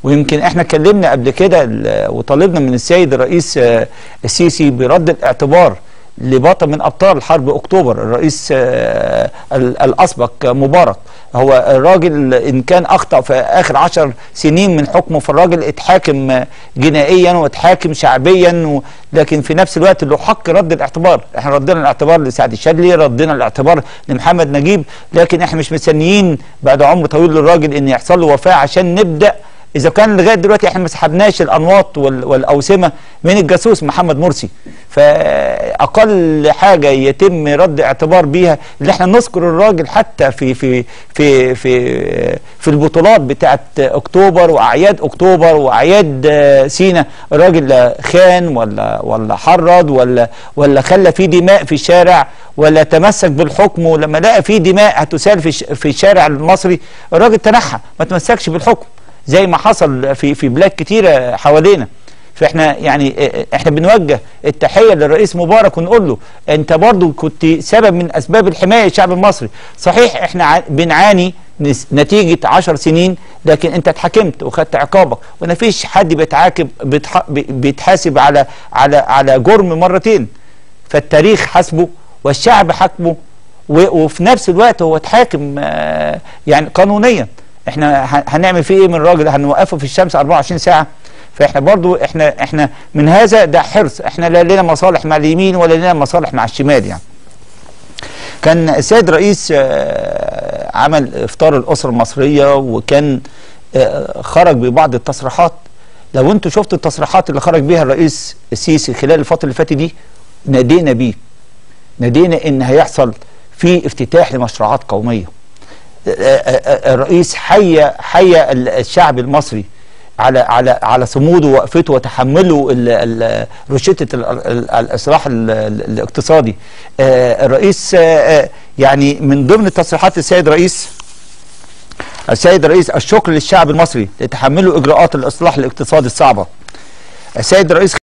ويمكن احنا اتكلمنا قبل كده ال- وطالبنا من السيد الرئيس آه، السيسي برد الاعتبار لبطل من ابطال حرب اكتوبر الرئيس آه، ال- الاسبق مبارك هو الراجل ان كان اخطا في اخر عشر سنين من حكمه فالراجل اتحاكم آه، جنائيا واتحاكم شعبيا و... لكن في نفس الوقت له حق رد الاعتبار احنا ردنا الاعتبار لسعد الشاذلي ردنا الاعتبار لمحمد نجيب لكن احنا مش مستنيين بعد عمر طويل للراجل ان يحصل له وفاه عشان نبدا اذا كان لغايه دلوقتي احنا ما سحبناش الانواط وال- والاوسمه من الجاسوس محمد مرسي فاقل حاجه يتم رد اعتبار بيها اللي احنا نذكر الراجل حتى في في في في في البطولات بتاعه اكتوبر واعياد اكتوبر واعياد آه، سينا الراجل لا خان ولا ولا حرض ولا ولا خلى في دماء في الشارع ولا تمسك بالحكم ولما لقى في دماء هتسال في الش- في الشارع المصري الراجل تنحى ما تمسكش بالحكم زي ما حصل في في بلاد كتيره حوالينا فاحنا يعني احنا بنوجه التحيه للرئيس مبارك ونقول له انت برضو كنت سبب من اسباب الحمايه الشعب المصري صحيح احنا ع- بنعاني نس- نتيجه عشر سنين لكن انت اتحكمت وخدت عقابك ومفيش حد بيتعاقب بيتح- بي- بيتحاسب على على على جرم مرتين فالتاريخ حاسبه والشعب حاكمه و- وفي نفس الوقت هو اتحاكم آه، يعني قانونيا احنا ه- هنعمل فيه ايه من الراجل هنوقفه في الشمس 24 ساعه فاحنا برضو احنا احنا من هذا ده حرص احنا لا لنا مصالح مع اليمين ولا لنا مصالح مع الشمال يعني كان السيد رئيس آه، عمل افطار الاسره المصريه وكان آه، خرج ببعض التصريحات لو انتوا شفتوا التصريحات اللي خرج بيها الرئيس السيسي خلال الفتره اللي فاتت دي نادينا بيه نادينا ان هيحصل في افتتاح لمشروعات قوميه آه، آه، آه، الرئيس حي حي الشعب المصري على على على صموده ووقفته وتحمله ال- ال- روشته ال- ال- الاصلاح ال- ال- الاقتصادي آه، الرئيس آه، آه، يعني من ضمن تصريحات السيد الرئيس السيد الرئيس الشكر للشعب المصري لتحمله اجراءات الاصلاح الاقتصادي الصعبه السيد الرئيس